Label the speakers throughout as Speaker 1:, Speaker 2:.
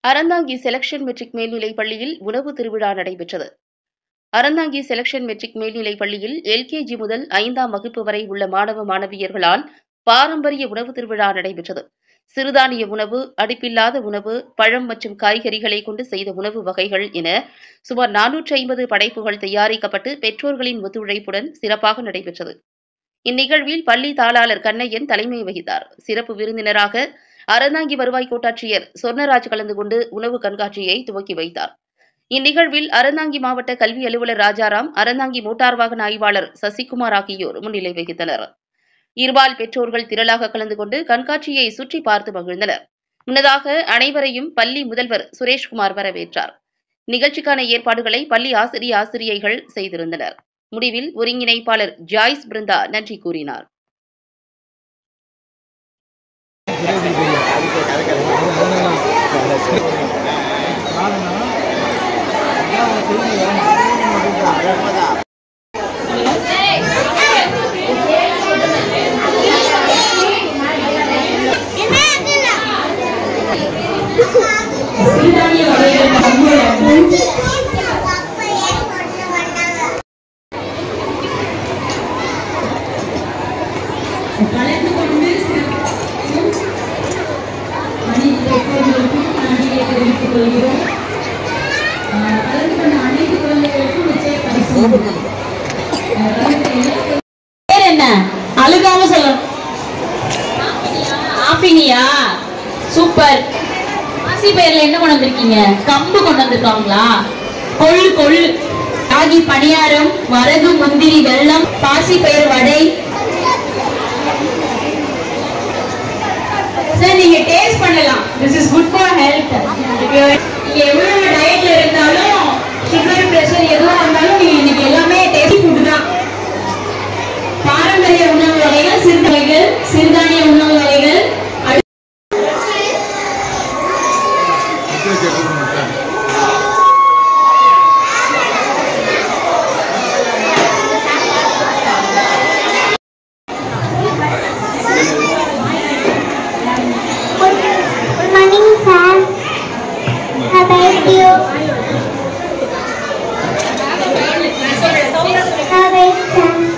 Speaker 1: Aranthangi selection matric மேல்நிலைப் பள்ளியில் உணவு திருவிழா நடைபெற்றது அறந்தாங்கி செலக்ஷன் மெட்ரிக் மேல்நிலைப் பள்ளியில் எல்கேஜி முதல் ஐந்தாம் வகுப்பு வரை உள்ள மாணவ மாணவியர்களால் பாரம்பரிய உணவு திருவிழா நடைபெற்றது சிறுதானிய உணவு அடுப்பில்லாத உணவு பழம் மற்றும் காய்கறிகளை கொண்டு செய்த உணவு வகைகள் என சுமார் நானூற்றி ஐம்பது படைப்புகள் தயாரிக்கப்பட்டு பெற்றோர்களின் ஒத்துழைப்புடன் சிறப்பாக நடைபெற்றது இந்நிகழ்வில் பள்ளி தாளாளர் கண்ணையன் தலைமை வகித்தார் சிறப்பு விருந்தினராக அறந்தாங்கி வருவாய் கோட்டாட்சியர் சொர்ணராஜ் கலந்து கொண்டு உணவு கண்காட்சியை துவக்கி வைத்தார் இந்நிகழ்வில் அறந்தாங்கி மாவட்ட கல்வி அலுவலர் ராஜாராம் அறந்தாங்கி மோட்டார் வாகன ஆய்வாளர் சசிகுமார் ஆகியோர் முன்னிலை வகித்தனர் இருபால் பெற்றோர்கள் திரளாக கலந்து கொண்டு கண்காட்சியை சுற்றி பார்த்து மகிழ்ந்தனர் முன்னதாக அனைவரையும் பள்ளி முதல்வர் சுரேஷ்குமார் வரவேற்றார் நிகழ்ச்சிக்கான ஏற்பாடுகளை பள்ளி ஆசிரிய ஆசிரியைகள் செய்திருந்தனர் முடிவில் ஒருங்கிணைப்பாளர் ஜாய்ஸ் பிருந்தா நன்றி கூறினார்
Speaker 2: கலந்து கொண்டு சிறப்பிக்கும் அனைத்து பெற்றோர்களுக்கும் நன்றியை தெரிவித்துக் கொள்கிறோம் ஆஹ் கலந்து கொண்ட அனைத்து குழந்தைகளுக்கும் நிச்சய பரிசு உண்டு. ஆஹ் கலந்து கொண்ட பேர் என்ன அழுகாம சொல்லணும் ஆப்பினியா சூப்பர் ஆசி பெயர்ல என்ன கொண்டு வந்திருக்கீங்க கம்பு கொண்டு வந்திருக்காங்களா கொள்ளு கொள்ளு ராகி பணியாரம் வரகு முந்திரி வெல்லம் பாசி பயிர் வடை சார் நீங்க டேஸ்ட் பண்ணலாம் this is good for health நீங்க எவ்வளவு டயட்ல இருந்தாலும் சுகர் பிரஷர் எதுவும் வந்தாலும் நீங்க இன்னைக்கு எல்லாமே டேஸ்டி ஃபுட் தான் பாரம்பரிய உணவு வகைகள் சிறுதானியங்கள் சிறுதானிய உணவு வகைகள் அடுத்து
Speaker 3: Good morning, sir. How about you? How about sir?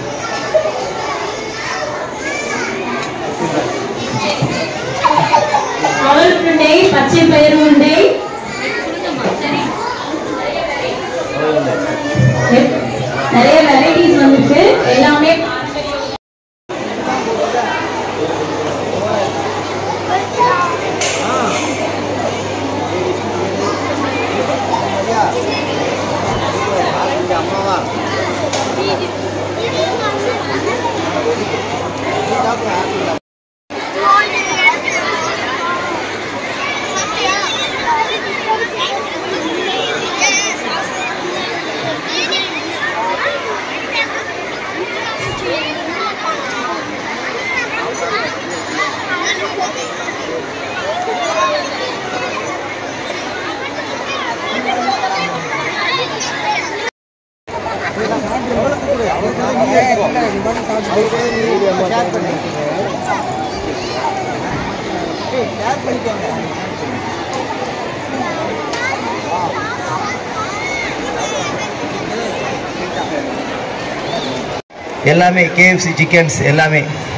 Speaker 2: அவல் உருண்டை பச்சை பயிர் உருண்டை நிறைய வெரைட்டிஸ் வந்துச்சு எல்லாமே
Speaker 4: எல்லாமே கேஎஃப்சி சிக்கன்ஸ் எல்லாமே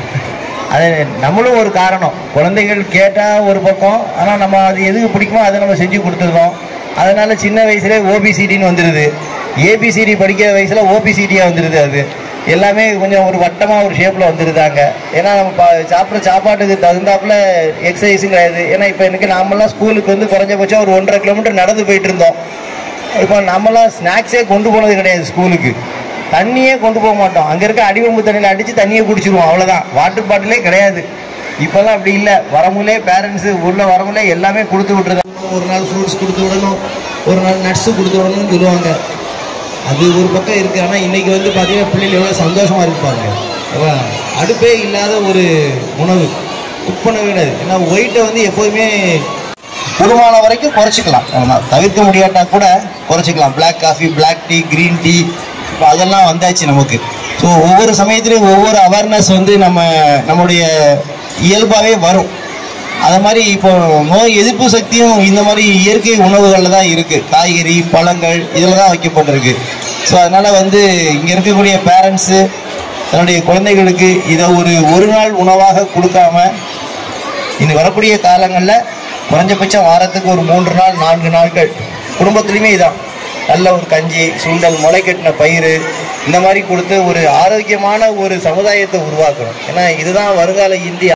Speaker 4: அது நம்மளும் ஒரு காரணம் குழந்தைகள் கேட்டால் ஒரு பக்கம் ஆனால் நம்ம அது எதுக்கு பிடிக்குமோ அதை நம்ம செஞ்சு கொடுத்துருக்கோம் அதனால் சின்ன வயசுல ஓபிசிடின்னு வந்துடுது ஏபிசிடி படிக்கிற வயசில் ஓபிசிடியாக வந்துடுது அது எல்லாமே கொஞ்சம் ஒரு வட்டமாக ஒரு ஷேப்பில் வந்துருதாங்க ஏன்னா நம்ம பா சாப்பிட்ற சாப்பாட்டுக்கு தகுந்தாப்புல எக்ஸசைஸும் கிடையாது ஏன்னா இப்போ எனக்கு நாமெல்லாம் ஸ்கூலுக்கு வந்து குறைஞ்சபட்சம் ஒரு ஒன்றரை கிலோமீட்டர் நடந்து போயிட்டு இருந்தோம் இப்போ நம்மலாம் ஸ்நாக்ஸே கொண்டு போனது கிடையாது ஸ்கூலுக்கு தண்ணியே கொண்டு போக மாட்டோம் அங்கே இருக்க அடிவம்பு தண்ணியில் அடித்து தண்ணியை குடிச்சிருவோம் அவ்வளோதான் வாட்டர் பாட்டிலே கிடையாது இப்போல்லாம் அப்படி இல்லை வரமுலே பேரண்ட்ஸு உள்ள வரமுலே எல்லாமே கொடுத்து விட்டுருக்காங்க ஒரு நாள் ஃப்ரூட்ஸ் கொடுத்து விடணும் ஒரு நாள் நட்ஸு கொடுத்து விடணும்னு சொல்லுவாங்க அது ஒரு பக்கம் இருக்குது ஆனால் இன்றைக்கி வந்து பார்த்தீங்கன்னா பிள்ளைகள் எவ்வளோ சந்தோஷமாக இருப்பாங்க அதான் அடுப்பே இல்லாத ஒரு உணவு குக் பண்ண கிடையாது ஏன்னா ஒயிட்டை வந்து எப்போதுமே கூடுமான வரைக்கும் குறைச்சிக்கலாம் அவ்வளவுதான். தவிர்க்க முடியாட்டா கூட குறைச்சிக்கலாம் Black coffee Black tea green tea இப்போ அதெல்லாம் வந்தாச்சு நமக்கு ஸோ ஒவ்வொரு சமயத்துலையும் ஒவ்வொரு அவேர்னஸ் வந்து நம்ம நம்முடைய இயல்பாகவே வரும் அது மாதிரி இப்போ நோய் எதிர்ப்பு சக்தியும் இந்த மாதிரி இயற்கை உணவுகளில் தான் இருக்குது காய்கறி பழங்கள் இதில் தான் வைக்கப்பட்டிருக்கு ஸோ அதனால் வந்து இங்கே இருக்கக்கூடிய பேரண்ட்ஸு தன்னுடைய குழந்தைகளுக்கு இதை ஒரு ஒரு நாள் உணவாக கொடுக்காம இனி வரக்கூடிய காலங்களில் குறைஞ்சபட்சம் வாரத்துக்கு ஒரு மூன்று நாள் நான்கு நாட்கள் குடும்பத்துலேயுமே இதான் நல்ல ஒரு கஞ்சி சுண்டல் முளைக்கட்டின பயிர் இந்த மாதிரி கொடுத்து ஒரு ஆரோக்கியமான ஒரு சமுதாயத்தை உருவாக்கணும் ஏன்னா இதுதான் வருங்கால இந்தியா